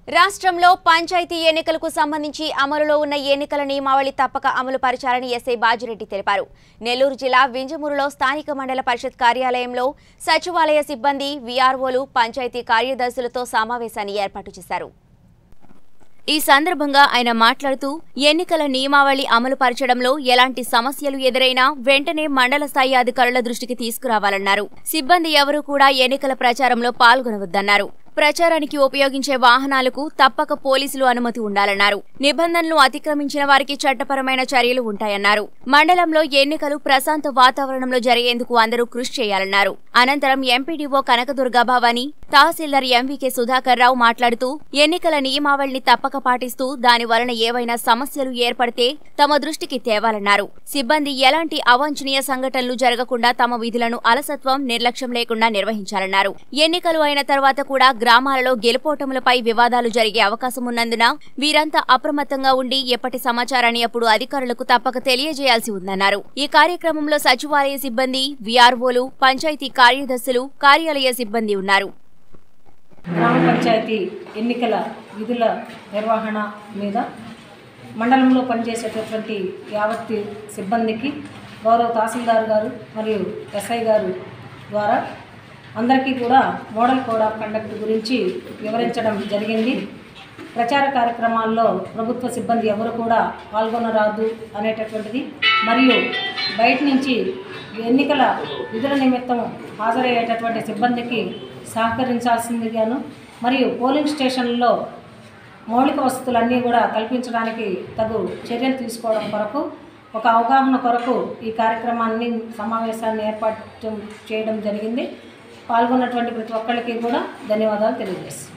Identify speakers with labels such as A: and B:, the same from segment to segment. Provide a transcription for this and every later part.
A: రాష్ట్రంలో పంచాయతీ ఎన్నికలకు సంబంధించి అమలులో ఉన్న ఎన్నికల నియమావళి తప్పక అమలు పరచాలని ఎస్ఐ బాజిరెడ్డి తెలిపారు నెల్లూరు జిల్లా వింజమూరులో స్థానిక మండల పరిషత్ కార్యాలయంలో సచివాలయ సిబ్బంది వీఆర్ఓలు పంచాయతీ కార్యదర్శులతో సమావేశాన్ని ఏర్పాటు చేశారు ఈ సందర్భంగా ఆయన మాట్లాడుతూ ఎన్నికల నియమావళి అమలు పరచడంలో ఎలాంటి సమస్యలు ఎదురైనా వెంటనే మండల స్థాయి అధికారుల దృష్టికి తీసుకురావాలన్నారు సిబ్బంది ఎవరూ కూడా ఎన్నికల ప్రచారంలో పాల్గొనవద్దన్నారు ప్రచారానికి ఉపయోగించే వాహనాలకు తప్పక పోలీసులు అనుమతి ఉండాలన్నారు నిబంధనలు అతిక్రమించిన వారికి చట్టపరమైన చర్యలు ఉంటాయన్నారు మండలంలో ఎన్నికలు ప్రశాంత వాతావరణంలో జరిగేందుకు అందరూ కృషి చేయాలన్నారు అనంతరం ఎంపీడీఓ కనకదుర్గా భవాని తహసీల్దార్ ఎంవీకే సుధాకర్ రావు మాట్లాడుతూ ఎన్నికల నియమావళిని తప్పక పాటిస్తూ దాని వలన ఏవైనా సమస్యలు ఏర్పడితే తమ దృష్టికి తేవాలన్నారు సిబ్బంది ఎలాంటి అవాంఛనీయ సంఘటనలు జరగకుండా తమ విధులను అలసత్వం నిర్లక్ష్యం లేకుండా నిర్వహించాలన్నారు ఎన్నికలు అయిన తర్వాత కూడా గ్రామాలలో గెలుపోటములపై వివాదాలు జరిగే అవకాశం ఉన్నందున వీరంతా అప్రమత్తంగా ఉండి ఎప్పటి సమాచారాన్ని అప్పుడు అధికారులకు తప్పక తెలియజేయాల్సి ఉందన్నారు ఈ కార్యక్రమంలో సచివాలయ సిబ్బంది వీఆర్ఓలు పంచాయతీ కార్యదర్శులు కార్యాలయ సిబ్బంది ఉన్నారు
B: గ్రామ పంచాయతీ ఎన్నికల విధుల నిర్వహణ మీద మండలంలో పనిచేసేటటువంటి యావత్ సిబ్బందికి గౌరవ తహసీల్దార్ గారు మరియు ఎస్ఐ గారు ద్వారా అందరికీ కూడా మోడల్ కోడ్ ఆఫ్ కండక్ట్ గురించి వివరించడం జరిగింది ప్రచార కార్యక్రమాల్లో ప్రభుత్వ సిబ్బంది ఎవరు కూడా పాల్గొనరాదు అనేటటువంటిది మరియు బయట నుంచి ఎన్నికల విధుల నిమిత్తం హాజరయ్యేటటువంటి సిబ్బందికి సహకరించాల్సిందిగాను మరియు పోలింగ్ స్టేషన్లలో మౌలిక వసతులన్నీ కూడా కల్పించడానికి తగు చర్యలు తీసుకోవడం కొరకు ఒక అవగాహన కొరకు ఈ కార్యక్రమాన్ని సమావేశాన్ని ఏర్పాటు చేయడం జరిగింది పాల్గొన్నటువంటి ప్రతి ఒక్కరికి కూడా ధన్యవాదాలు తెలియజేస్తాను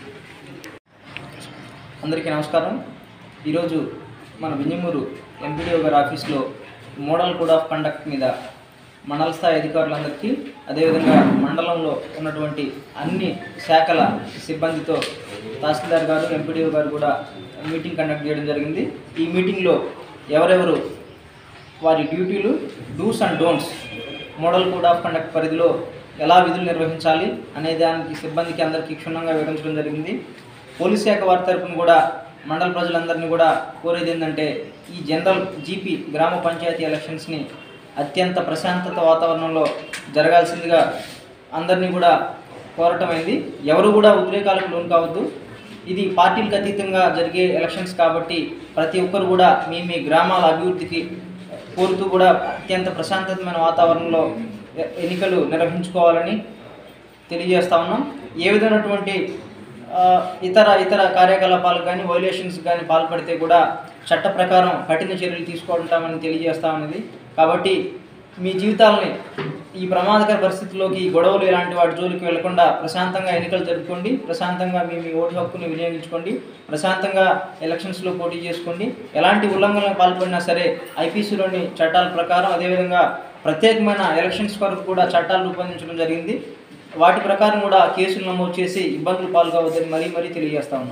C: అందరికీ నమస్కారం ఈరోజు మన వింజమూరు ఎంపీడీఓ గారి ఆఫీస్లో మోడల్ కోడ్ ఆఫ్ కండక్ట్ మీద మండల స్థాయి అధికారులందరికీ అదేవిధంగా మండలంలో ఉన్నటువంటి అన్ని శాఖల సిబ్బందితో తహసీల్దార్ గారు ఎంపీడీఓ గారు కూడా మీటింగ్ కండక్ట్ చేయడం జరిగింది ఈ మీటింగ్లో ఎవరెవరు వారి డ్యూటీలు dos and don'ts model code of conduct పరిధిలో ఎలా విధులు నిర్వహించాలి అనే దానికి సిబ్బందికి అందరికీ క్షుణ్ణంగా వివరించడం జరిగింది పోలీస్ శాఖ వారి తరపున కూడా మండల ప్రజలందరినీ కూడా కోరేది ఏంటంటే ఈ జనరల్ జీపీ గ్రామ పంచాయతీ ఎలక్షన్స్ని అత్యంత ప్రశాంతత వాతావరణంలో జరగాల్సిందిగా అందరినీ కూడా కోరటమైంది ఎవరు కూడా ఉద్రేకాలకు లోను కావద్దు ఇది పార్టీలకు అతీతంగా జరిగే ఎలక్షన్స్ కాబట్టి ప్రతి ఒక్కరు కూడా మీ మీ గ్రామాల అభివృద్ధికి కోరుతూ కూడా అత్యంత ప్రశాంతమైన వాతావరణంలో ఎ- ఎన్నికలు నిర్వహించుకోవాలని తెలియజేస్తా ఉన్నాం ఏ విధమైనటువంటి ఆ, ఇతర ఇతర కార్యకలాపాలకు కానీ వైలేషన్స్ కానీ పాల్పడితే కూడా చట్ట ప్రకారం కఠిన చర్యలు తీసుకుంటామని తెలియజేస్తా ఉన్నది కాబట్టి మీ జీవితాలని ఈ ప్రమాదకర పరిస్థితుల్లోకి ఈ గొడవలు ఇలాంటి వాటి జోలికి వెళ్లకుండా ప్రశాంతంగా ఎన్నికలు జరుపుకోండి ప్రశాంతంగా మీ మీ ఓటు హక్కుని వినియోగించుకోండి ప్రశాంతంగా ఎలక్షన్స్లో పోటీ చేసుకోండి ఎలాంటి ఉల్లంఘనలకు పాల్పడినా సరే ఐపీసీలోని చట్టాల ప్రకారం అదేవిధంగా ప్రత్యేకమైన ఎలక్షన్స్ కొరకు కూడా చట్టాలు రూపొందించడం జరిగింది వాటి ప్రకారం కూడా కేసులు నమోదు చేసి ఇబ్బందులు పాల్గొవద్దని మరీ మరీ తెలియజేస్తా ఉన్నాం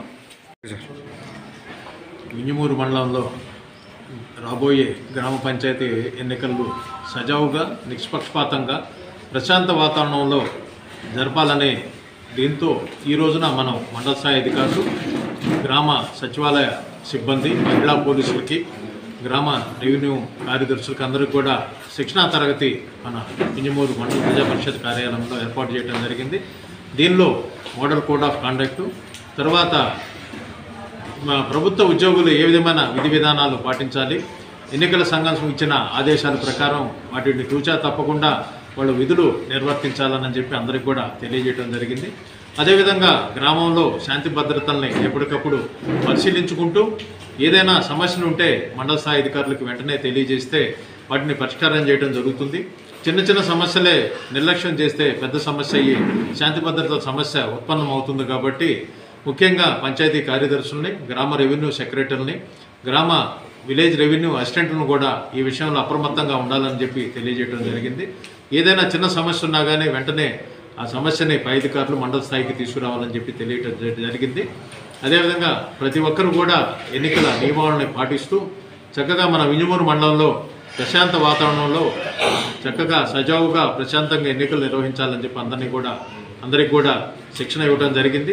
D: మింజమూరు మండలంలో రాబోయే గ్రామ పంచాయతీ ఎన్నికలు సజావుగా నిష్పక్షపాతంగా ప్రశాంత వాతావరణంలో జరపాలనే దీంతో ఈ రోజున మనం మండల స్థాయి అధికారులు గ్రామ సచివాలయ సిబ్బంది మహిళా పోలీసులకి గ్రామ రెవెన్యూ కార్యదర్శులకి అందరికీ కూడా శిక్షణా తరగతి మన మింజమూరు మండల ప్రజా పరిషత్ కార్యాలయంలో ఏర్పాటు చేయడం జరిగింది దీనిలో మోడల్ కోడ్ ఆఫ్ కాండక్టు తర్వాత మా ప్రభుత్వ ఉద్యోగులు ఏ విధమైన విధి విధానాలు పాటించాలి ఎన్నికల సంఘం ఇచ్చిన ఆదేశాల ప్రకారం వాటిని తూచా తప్పకుండా వాళ్ళు విధులు నిర్వర్తించాలని చెప్పి అందరికీ కూడా తెలియజేయడం జరిగింది అదేవిధంగా గ్రామంలో శాంతి భద్రతల్ని ఎప్పటికప్పుడు పరిశీలించుకుంటూ ఏదైనా సమస్యలు ఉంటే మండల స్థాయి అధికారులకు వెంటనే తెలియజేస్తే వాటిని పరిష్కారం చేయడం జరుగుతుంది చిన్న చిన్న సమస్యలే నిర్లక్ష్యం చేస్తే పెద్ద సమస్య అయ్యి శాంతి భద్రతల సమస్య ఉత్పన్నం అవుతుంది కాబట్టి ముఖ్యంగా పంచాయతీ కార్యదర్శుల్ని గ్రామ రెవెన్యూ సెక్రటరీని గ్రామ విలేజ్ రెవెన్యూ అసిస్టెంట్లను కూడా ఈ విషయంలో అప్రమత్తంగా ఉండాలని చెప్పి తెలియజేయడం జరిగింది ఏదైనా చిన్న సమస్య ఉన్నా కానీ వెంటనే ఆ సమస్యని పై అధికారులు మండల స్థాయికి తీసుకురావాలని చెప్పి తెలియటం జ- జరిగింది అదేవిధంగా ప్రతి ఒక్కరు కూడా ఎన్నికల నియమావళిని పాటిస్తూ చక్కగా మన వింజమూరు మండలంలో ప్రశాంత వాతావరణంలో చక్కగా సజావుగా ప్రశాంతంగా ఎన్నికలు నిర్వహించాలని చెప్పి అందరినీ కూడా అందరికి కూడా శిక్షణ ఇవ్వడం జరిగింది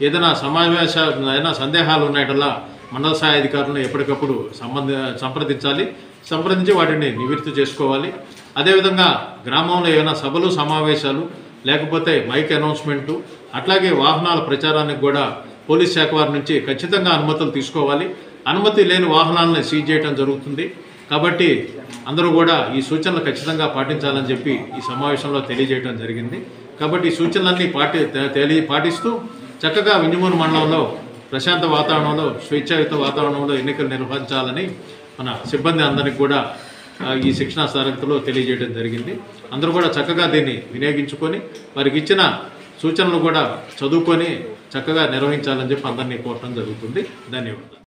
D: ఏదైనా సమావేశ ఏదైనా సందేహాలు ఉన్నట్టల్లా మండల స్థాయి అధికారులను ఎప్పటికప్పుడు సంబంధ సంప్రదించాలి సంప్రదించి వాటిని నివృత్తి చేసుకోవాలి అదేవిధంగా గ్రామంలో ఏమైనా సభలు సమావేశాలు లేకపోతే మైక్ అనౌన్స్మెంటు అట్లాగే వాహనాల ప్రచారానికి కూడా పోలీస్ శాఖ వారి నుంచి ఖచ్చితంగా అనుమతులు తీసుకోవాలి అనుమతి లేని వాహనాలను సీజ్ చేయడం జరుగుతుంది కాబట్టి అందరూ కూడా ఈ సూచనలు ఖచ్చితంగా పాటించాలని చెప్పి ఈ సమావేశంలో తెలియజేయడం జరిగింది కాబట్టి ఈ సూచనలన్నీ పాటి తెలియ పాటిస్తూ చక్కగా వింజమూరు మండలంలో ప్రశాంత వాతావరణంలో స్వేచ్ఛాయుత వాతావరణంలో ఎన్నికలు నిర్వహించాలని మన సిబ్బంది అందరికీ కూడా ఆ, ఈ శిక్షణా తరగతిలో తెలియజేయడం జరిగింది అందరూ కూడా చక్కగా దీన్ని వినియోగించుకొని వారికి ఇచ్చిన సూచనలు కూడా చదువుకొని చక్కగా నిర్వహించాలని చెప్పి అందరినీ కోరటం జరుగుతుంది ధన్యవాదాలు